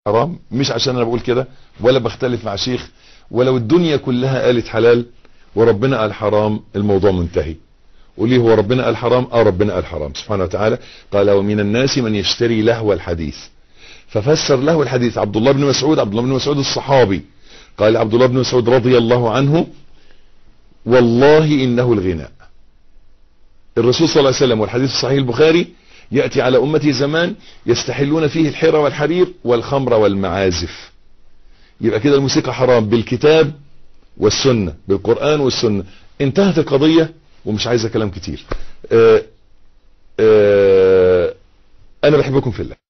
حرام مش عشان انا بقول كده ولا بختلف مع شيخ ولو الدنيا كلها قالت حلال وربنا قال حرام الموضوع منتهي وليه هو ربنا قال حرام اه ربنا قال حرام سبحانه وتعالى قال ومن الناس من يشتري لهو الحديث ففسر له الحديث عبد الله بن مسعود عبد الله بن مسعود الصحابي قال عبد الله بن مسعود رضي الله عنه والله انه الغناء الرسول صلى الله عليه وسلم والحديث الصحيح البخاري يأتي على أمتي زمان يستحلون فيه الحيرة والحرير والخمر والمعازف يبقى كده الموسيقى حرام بالكتاب والسنة بالقرآن والسنة انتهت القضية ومش عايزة كلام كتير آآ آآ انا بحبكم في الله